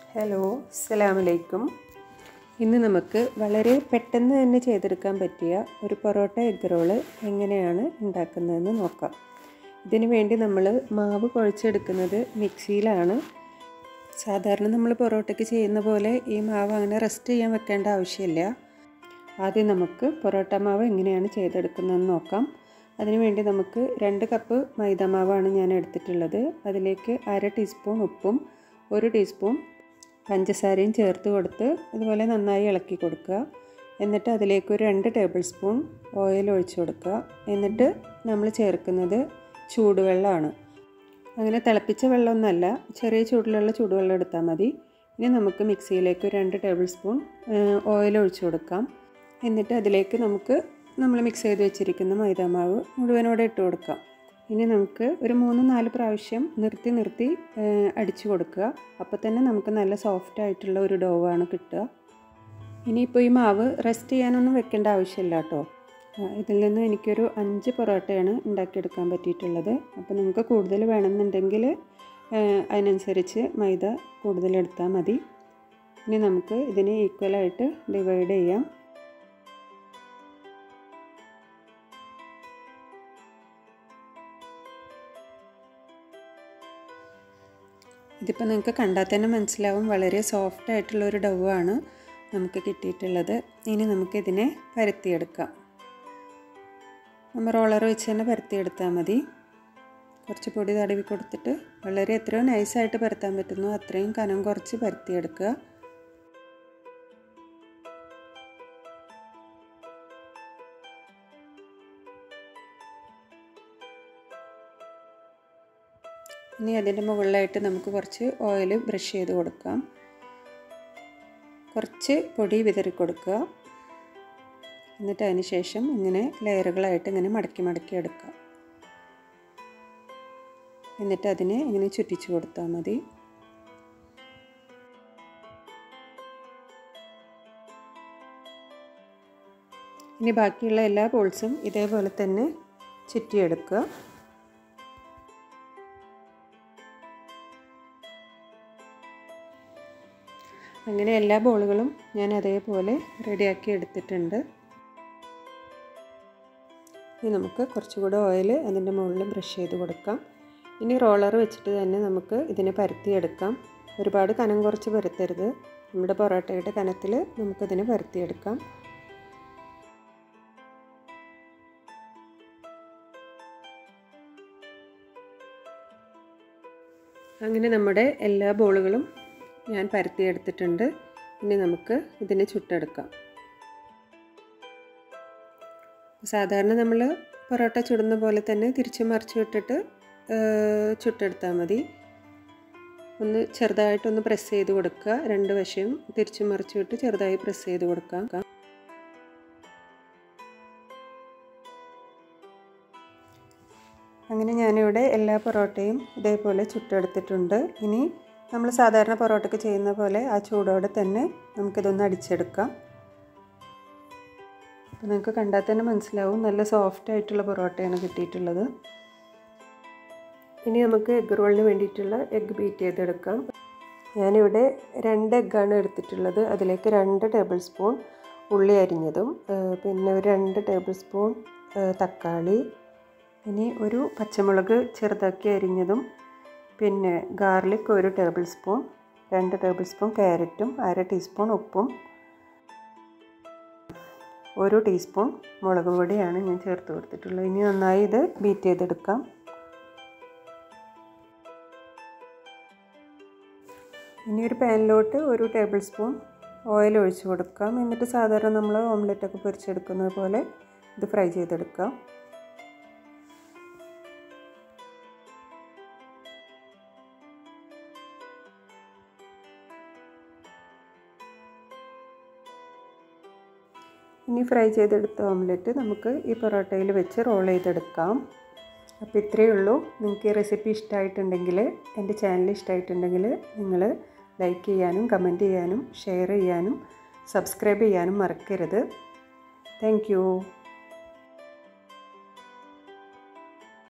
hello അസ്സലാമലൈക്കും ഇന്ന് നമുക്ക് വളരെ പെട്ടെന്ന് തന്നെ ചെയ്തെടുക്കാൻ പറ്റിയ ഒരു പൊറോട്ട എഗ് റോള് എങ്ങനെയാണ് ഉണ്ടാക്കുന്നതെന്ന് നോക്കാം ഇതിനു വേണ്ടി നമ്മൾ മാവ് കുഴച്ചെടുക്കുന്നത് മിക്സിയിലാണ് സാധാരണ നമ്മൾ പൊറോട്ടയ്ക്ക് ചെയ്യുന്ന പോലെ ഈ മാവ് അങ്ങനെ റെസ്റ്റ് ചെയ്യാൻ വെക്കേണ്ട ആവശ്യമില്ല ആദ്യം നമുക്ക് പൊറോട്ട മാവ് എങ്ങനെയാണ് ചെയ്തെടുക്കുന്നതെന്ന് നോക്കാം അതിനുവേണ്ടി നമുക്ക് രണ്ട് കപ്പ് മൈദാമാവാണ് ഞാൻ എടുത്തിട്ടുള്ളത് അതിലേക്ക് അര ടീസ്പൂൺ ഉപ്പും ഒരു ടീസ്പൂൺ പഞ്ചസാരയും ചേർത്ത് കൊടുത്ത് ഇതുപോലെ നന്നായി ഇളക്കി കൊടുക്കുക എന്നിട്ട് അതിലേക്ക് ഒരു രണ്ട് ടേബിൾ സ്പൂൺ ഓയിൽ ഒഴിച്ചു കൊടുക്കുക എന്നിട്ട് നമ്മൾ ചേർക്കുന്നത് ചൂടുവെള്ളമാണ് അങ്ങനെ തിളപ്പിച്ച വെള്ളമൊന്നുമല്ല ചെറിയ ചൂടിലുള്ള ചൂടുവെള്ളം എടുത്താൽ മതി ഇനി നമുക്ക് മിക്സിയിലേക്ക് ഒരു രണ്ട് ടേബിൾ സ്പൂൺ ഓയിൽ ഒഴിച്ചു കൊടുക്കാം എന്നിട്ട് അതിലേക്ക് നമുക്ക് നമ്മൾ മിക്സ് ചെയ്ത് വെച്ചിരിക്കുന്ന മൈദാമാവ് മുഴുവനോടെ ഇട്ട് കൊടുക്കാം ഇനി നമുക്ക് ഒരു മൂന്ന് നാല് പ്രാവശ്യം നിർത്തി നിർത്തി അടിച്ചു കൊടുക്കുക അപ്പോൾ തന്നെ നമുക്ക് നല്ല സോഫ്റ്റ് ആയിട്ടുള്ള ഒരു ഡോവാണ് കിട്ടുക ഇനിയിപ്പോൾ ഈ മാവ് റെസ്റ്റ് ചെയ്യാനൊന്നും വെക്കേണ്ട ആവശ്യമില്ല കേട്ടോ ഇതിൽ നിന്ന് എനിക്കൊരു അഞ്ച് പൊറോട്ടയാണ് ഉണ്ടാക്കിയെടുക്കാൻ പറ്റിയിട്ടുള്ളത് അപ്പോൾ നിങ്ങൾക്ക് കൂടുതൽ വേണമെന്നുണ്ടെങ്കിൽ അതിനനുസരിച്ച് മൈദ കൂടുതൽ എടുത്താൽ മതി ഇനി നമുക്ക് ഇതിനെ ഈക്വലായിട്ട് ഡിവൈഡ് ചെയ്യാം ഇതിപ്പോൾ നിങ്ങൾക്ക് കണ്ടാൽ തന്നെ മനസ്സിലാവും വളരെ സോഫ്റ്റ് ആയിട്ടുള്ള ഒരു ഡവാണ് നമുക്ക് കിട്ടിയിട്ടുള്ളത് ഇനി നമുക്കിതിനെ പരത്തിയെടുക്കാം നമ്മൾ റോളർ വെച്ച് തന്നെ പരത്തിയെടുത്താൽ മതി കുറച്ച് പൊടി തടവി കൊടുത്തിട്ട് വളരെ എത്രയോ നൈസായിട്ട് പരത്താൻ പറ്റുന്നു അത്രയും കനം കുറച്ച് പരത്തിയെടുക്കുക ഇനി അതിൻ്റെ മുകളിലായിട്ട് നമുക്ക് കുറച്ച് ഓയിൽ ബ്രഷ് ചെയ്ത് കൊടുക്കാം കുറച്ച് പൊടി വിതറി കൊടുക്കുക എന്നിട്ട് അതിന് ശേഷം ഇങ്ങനെ ലെയറുകളായിട്ട് ഇങ്ങനെ മടക്കി മടക്കി എടുക്കുക എന്നിട്ട് അതിനെ ഇങ്ങനെ ചുറ്റിച്ച് കൊടുത്താൽ മതി ഇനി ബാക്കിയുള്ള എല്ലാ ബോൾസും ഇതേപോലെ തന്നെ ചുറ്റിയെടുക്കുക അങ്ങനെ എല്ലാ ബോളുകളും ഞാൻ അതേപോലെ റെഡിയാക്കി എടുത്തിട്ടുണ്ട് ഇനി നമുക്ക് കുറച്ചുകൂടെ ഓയിൽ അതിൻ്റെ മുകളിൽ ബ്രഷ് ചെയ്ത് കൊടുക്കാം ഇനി റോളർ വെച്ചിട്ട് തന്നെ നമുക്ക് ഇതിനെ പരത്തിയെടുക്കാം ഒരുപാട് കനം കുറച്ച് പരത്തരുത് നമ്മുടെ പൊറോട്ടയുടെ കനത്തിൽ നമുക്കിതിനെ പരത്തിയെടുക്കാം അങ്ങനെ നമ്മുടെ എല്ലാ ബോളുകളും ഞാൻ പരത്തിയെടുത്തിട്ടുണ്ട് ഇനി നമുക്ക് ഇതിനെ ചുട്ടെടുക്കാം സാധാരണ നമ്മൾ പൊറോട്ട ചുടുന്ന പോലെ തന്നെ തിരിച്ച് മറിച്ച് വിട്ടിട്ട് ചുട്ടെടുത്താൽ മതി ഒന്ന് ചെറുതായിട്ടൊന്ന് പ്രസ് ചെയ്ത് കൊടുക്കുക രണ്ട് വശവും തിരിച്ച് മറിച്ച് വിട്ട് ചെറുതായി പ്രസ് ചെയ്ത് കൊടുക്കാം അങ്ങനെ ഞാനിവിടെ എല്ലാ പൊറോട്ടയും ഇതേപോലെ ചുട്ടെടുത്തിട്ടുണ്ട് ഇനി നമ്മൾ സാധാരണ പൊറോട്ടയ്ക്ക് ചെയ്യുന്ന പോലെ ആ ചൂടോടെ തന്നെ നമുക്കിതൊന്ന് അടിച്ചെടുക്കാം അപ്പോൾ നിങ്ങൾക്ക് കണ്ടാൽ തന്നെ മനസ്സിലാവും നല്ല സോഫ്റ്റ് ആയിട്ടുള്ള പൊറോട്ടയാണ് കിട്ടിയിട്ടുള്ളത് ഇനി നമുക്ക് എഗ് റോളിന് വേണ്ടിയിട്ടുള്ള എഗ്ഗ് ബീറ്റ് ചെയ്തെടുക്കാം ഞാനിവിടെ രണ്ട് എഗ്ഗാണ് എടുത്തിട്ടുള്ളത് അതിലേക്ക് രണ്ട് ടേബിൾ സ്പൂൺ ഉള്ളി അരിഞ്ഞതും പിന്നെ ഒരു രണ്ട് ടേബിൾ സ്പൂൺ തക്കാളി ഇനി ഒരു പച്ചമുളക് ചെറുതാക്കി അരിഞ്ഞതും പിന്നെ ഗാർലിക് ഒരു ടേബിൾ സ്പൂൺ രണ്ട് ടേബിൾ സ്പൂൺ ക്യാരറ്റും അര ടീസ്പൂൺ ഉപ്പും ഒരു ടീസ്പൂൺ മുളക് പൊടിയാണ് ഞാൻ ചേർത്ത് കൊടുത്തിട്ടുള്ളത് ഇനി നന്നായി ഇത് ബീറ്റ് ചെയ്തെടുക്കാം ഇനി ഒരു പാനിലോട്ട് ഒരു ടേബിൾ സ്പൂൺ ഓയിൽ ഒഴിച്ച് കൊടുക്കാം എന്നിട്ട് സാധാരണ നമ്മൾ ഓംലെറ്റൊക്കെ പൊരിച്ചെടുക്കുന്നത് പോലെ ഇത് ഫ്രൈ ചെയ്തെടുക്കാം ഇനി ഫ്രൈ ചെയ്തെടുത്ത ഓംലെറ്റ് നമുക്ക് ഈ പൊറോട്ടയിൽ വെച്ച് റോൾ ചെയ്തെടുക്കാം അപ്പോൾ ഇത്രയേ ഉള്ളൂ നിങ്ങൾക്ക് ഈ റെസിപ്പി ഇഷ്ടമായിട്ടുണ്ടെങ്കിൽ എൻ്റെ ചാനൽ ഇഷ്ടമായിട്ടുണ്ടെങ്കിൽ നിങ്ങൾ ലൈക്ക് ചെയ്യാനും കമൻറ്റ് ചെയ്യാനും ഷെയർ ചെയ്യാനും സബ്സ്ക്രൈബ് ചെയ്യാനും മറക്കരുത് താങ്ക്